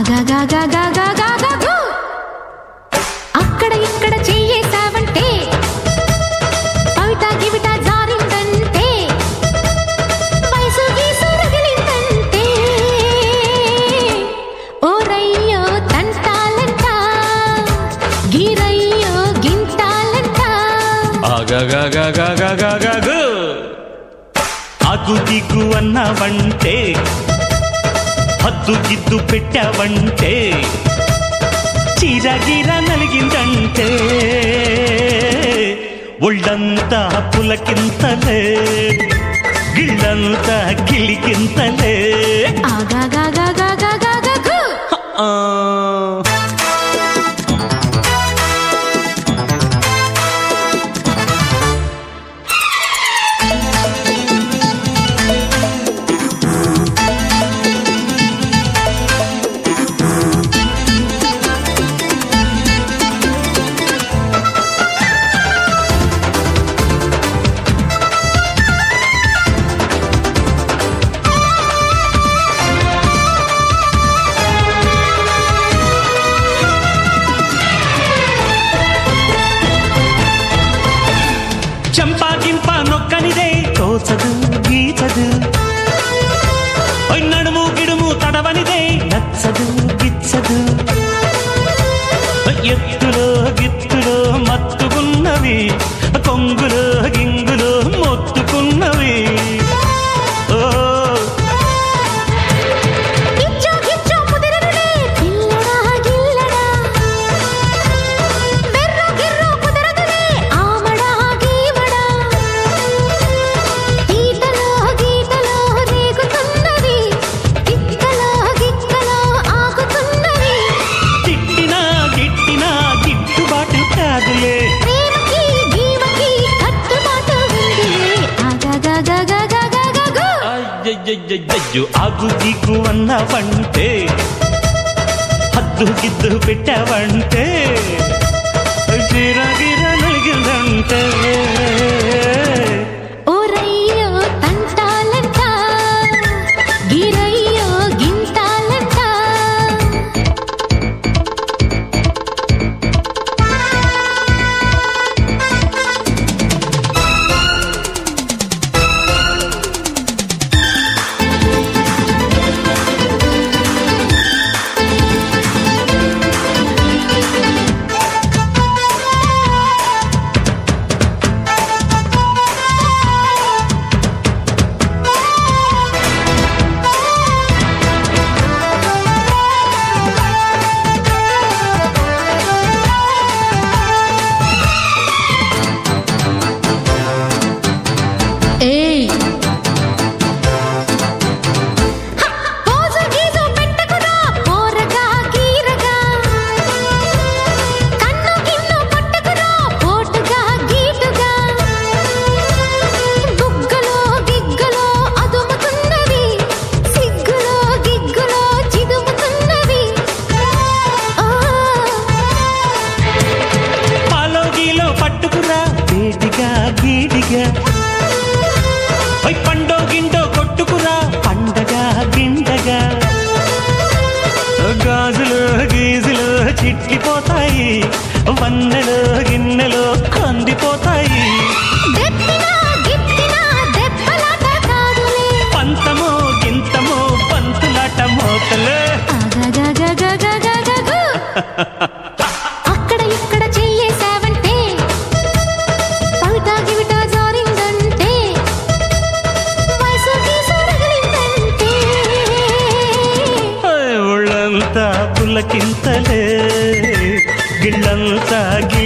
ఆగాగాగాగాగాగాగాగు. అక్కడ ఇక్కడ చెయ్యేశావంటే పవిట గివిట జారిందంటే వయసు గీసు రగిలిందంటే ఓరయ్యో తంటాలంట గిరయ్యో గింతాలంట ఆగాగాగాగాగాగాగు అగు దిగు అన్నావంటే హద్దు గిద్దు పెట్టావంటే చీరగిర నలిగిందంటే ఒళ్ళంతా పులకింతలే గిళ్ళంతా గిలికింతలే ఆగాగాగాగాగాగాగు. ఆ చంపాకింప నొక్కనిదే తోచదు గీచదు ఓయ్ నడుము గిడుము తడవనిదే నచ్చదు గిచ్చదు ఓయ్ ఎత్తులో గిత్తులో మత్తుకున్నవి కొంగులో గింగులో మొత్తుకున్నవి ఓ గిచ్చో గిచ్చో కుదిరనులే పిల్లడా గిల్లడా బెర్రో గిర్రో కుదరదులే ఆమడా గీమడా ఈతలో గీతలో రేగుతున్నది గిక్కలో గిక్కలో ఆగుతున్నది తిట్టినా గిట్టినా గిట్టుబాటు కాదులే ప్రేమకి గీమకి కట్టుబాటు ఉందిలే ఆగాగాగాగాగాగాగు. అయ్యయ్యయ్యయ్యో అగు దిగు అన్నావంటే హద్దు గిద్దు పెట్టావంటే గిరగిర నలిగిందంటే ఓరయ్యో తంటాలంట గిరయ్యో గింతాలంట ఏయ్ పోజు గీజు పెట్టకురా పోరగా గీరగా కన్ను గిన్ను పట్టకురా పోటుగా గీటుగా బుగ్గలో గిగ్గలో అదుముతున్నవి సిగ్గులో గిగ్గులో చిదుముతున్నవి ఆ పాలోగిలో పట్టుకురా వేడిగా గీడిగా ఓయ్ పండో గిండో కొట్టుకురా పండగ గిండగా గాజులు గీజులు చిట్లిపోతాయి వన్నెలు గిన్నెలు కందిపోతాయి దెప్పినా గిప్పినా దెబ్బలాట కాదులే పంతమో గింతమో పంతులాట మోతలే ఆగాగాగాగాగాగాగు. అక్కడ ఇక్కడ చెయ్యేశావంటే పవిట గివిట జారిందంటే వయసు గీసు రగిలిందంటే ఒళ్ళంతా పులకింతలే గిళ్ళంతా గి